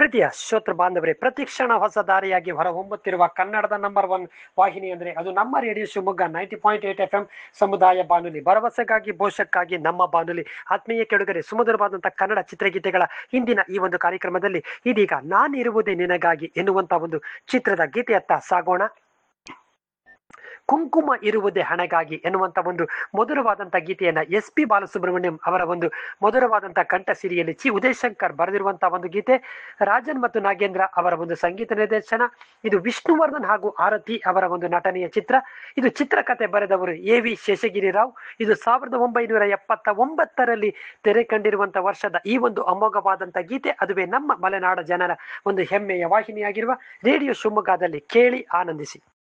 ಪ್ರೀತಿಯ ಶ್ರೋತೃ ಬಾಂಧವರೇ ಪ್ರತಿಕ್ಷಣ ಹೊಸ ದಾರಿಯಾಗಿ ಹೊರಹೊಮ್ಮುತ್ತಿರುವ ಕನ್ನಡದ ನಂಬರ್ ಒನ್ ವಾಹಿನಿ ಅಂದ್ರೆ ಅದು ನಮ್ಮ radio Shivamogga ninety point eight F M ಸಮುದಾಯ ಬಾನುಲಿ ಭರವಸೆಗಾಗಿ ಭವಿಷ್ಯಕ್ಕಾಗಿ ನಮ್ಮ ಬಾನುಲಿ ಆತ್ಮೀಯ ಕೆಡುಗರೆ ಸುಮಧುರವಾದಂತಹ ಕನ್ನಡ ಚಿತ್ರಗೀತೆಗಳ ಇಂದಿನ ಈ ಒಂದು ಕಾರ್ಯಕ್ರಮದಲ್ಲಿ ಇದೀಗ ನಾನಿರುವುದೇ ನಿನಗಾಗಿ ಎನ್ನುವಂತ ಒಂದು ಚಿತ್ರದ ಗೀತೆಯತ್ತ ಸಾಗೋಣ ಕುಂಕುಮ ಇರುವುದೇ ಹಣಗಾಗಿ ಎನ್ನುವಂತ ಒಂದು ಮಧುರವಾದಂತ ಗೀತೆಯನ್ನ ಎಸ್ ಪಿ ಬಾಲಸುಬ್ರಹ್ಮಣ್ಯಂ ಅವರ ಒಂದು ಮಧುರವಾದಂತ ಕಂಠ ಸಿರಿಯಲ್ಲಿ ಚಿ ಉದಯಶಂಕರ್ ಬರೆದಿರುವಂತಹ ಒಂದು ಗೀತೆ ರಾಜನ್ ಮತ್ತು ನಾಗೇಂದ್ರ ಅವರ ಒಂದು ಸಂಗೀತ ನಿರ್ದೇಶನ ಇದು ವಿಷ್ಣುವರ್ಧನ್ ಹಾಗೂ ಆರತಿ ಅವರ ಒಂದು ನಟನೆಯ ಚಿತ್ರ ಇದು ಚಿತ್ರಕಥೆ ಬರೆದವರು ಎ ವಿ ಶೇಷಗಿರಿ ರಾವ್ ಇದು ಸಾವಿರದ ಒಂಬೈನೂರ ಎಪ್ಪತ್ತ ಒಂಬತ್ತರಲ್ಲಿ ತೆರೆ ಕಂಡಿರುವಂತ ವರ್ಷದ ಈ ಒಂದು ಅಮೋಘವಾದಂತ ಗೀತೆ ಅದುವೇ ನಮ್ಮ ಮಲೆನಾಡ ಜನರ ಒಂದು ಹೆಮ್ಮೆಯ ವಾಹಿನಿಯಾಗಿರುವ ರೇಡಿಯೋ ಶಿವಮೊಗ್ಗದಲ್ಲಿ ಕೇಳಿ ಆನಂದಿಸಿ